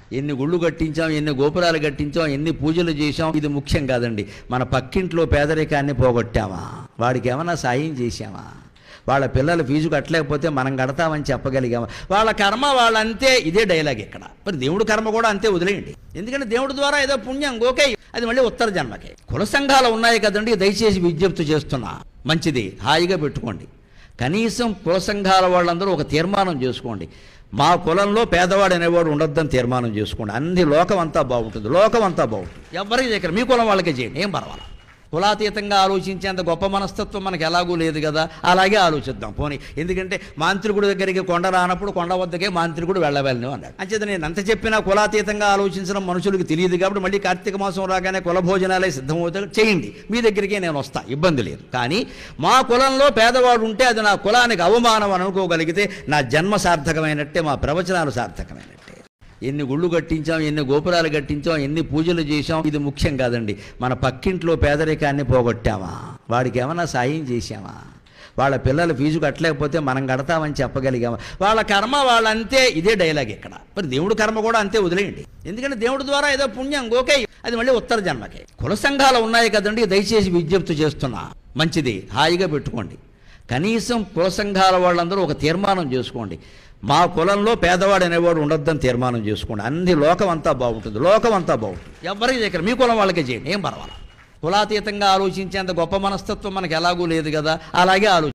ఎన్ని గుళ్ళు కట్టించాం ఎన్ని గోపురాలు కట్టించాం ఎన్ని పూజలు చేశాం ఇది ముఖ్యం కాదండి మన పక్కింట్లో పేదరికాన్ని పోగొట్టామా వాడికి ఏమైనా సాయం చేశామా వాళ్ళ పిల్లల ఫీజు కట్టలేకపోతే మనం కడతామని చెప్పగలిగామా వాళ్ళ కర్మ వాళ్ళంతే ఇదే డైలాగ్ ఇక్కడ మరి దేవుడి కర్మ కూడా అంతే వదిలేయండి ఎందుకంటే దేవుడి ద్వారా ఏదో పుణ్యం ఓకే అది మళ్ళీ ఉత్తర జన్మకే కుల సంఘాలు ఉన్నాయి కదండి దయచేసి విజ్ఞప్తి చేస్తున్నా మంచిది హాయిగా పెట్టుకోండి కనీసం కుల సంఘాల వాళ్ళందరూ ఒక తీర్మానం చేసుకోండి మా కులంలో పేదవాడు అనేవాడు ఉండొద్దని తీర్మానం చేసుకోండి అన్ని లోకం అంతా బాగుంటుంది లోకం అంతా బాగుంటుంది ఎవరికి దగ్గర మీ కులం వాళ్ళకే చేయండి ఏం పర్వాలేదు కులాతీతంగా ఆలోచించేంత గొప్ప మనస్తత్వం మనకు ఎలాగూ లేదు కదా అలాగే ఆలోచిద్దాం పోనీ ఎందుకంటే మాంత్రికుడి దగ్గరికి కొండ రానప్పుడు కొండ వద్దకే మాంత్రికుడు వెళ్ళవెళ్ళను అన్నాడు అంచేత నేను ఎంత చెప్పినా కులాతీతంగా ఆలోచించడం మనుషులకు తెలియదు కాబట్టి మళ్ళీ కార్తీక మాసం రాగానే కుల భోజనాలే సిద్ధమవుతాయి చేయండి మీ దగ్గరికే నేను వస్తా ఇబ్బంది లేదు కానీ మా కులంలో పేదవాడు ఉంటే అది నా కులానికి అవమానం అని అనుకోగలిగితే నా జన్మ సార్థకమైనట్టే మా ప్రవచనాలు సార్థకమైనట్టే ఎన్ని గుళ్ళు కట్టించాం ఎన్ని గోపురాలు కట్టించాం ఎన్ని పూజలు చేశాం ఇది ముఖ్యం కాదండి మన పక్కింట్లో పేదరికాన్ని పోగొట్టామా వాడికి ఏమైనా సాయం చేశామా వాళ్ళ పిల్లల ఫీజు కట్టలేకపోతే మనం కడతామని చెప్పగలిగామా వాళ్ళ కర్మ వాళ్ళంతే ఇదే డైలాగ్ ఇక్కడ మరి దేవుడి కర్మ కూడా అంతే వదిలేయండి ఎందుకంటే దేవుడి ద్వారా ఏదో పుణ్యం ఓకే అది మళ్ళీ ఉత్తర జన్మకే కుల సంఘాలు ఉన్నాయి కదండి దయచేసి విజ్ఞప్తి చేస్తున్నా మంచిది హాయిగా పెట్టుకోండి కనీసం కుల సంఘాల వాళ్ళందరూ ఒక తీర్మానం చేసుకోండి మా కులంలో పేదవాడు అనేవాడు ఉండొద్దని తీర్మానం చేసుకోండి అన్ని లోకం అంతా బాగుంటుంది లోకం అంతా బాగుంటుంది ఎవరికి దగ్గర మీ కులం వాళ్ళకే చేయండి ఏం పర్వాలేదు కులాతీతంగా ఆలోచించేంత గొప్ప మనస్తత్వం మనకు ఎలాగూ లేదు కదా అలాగే ఆలోచి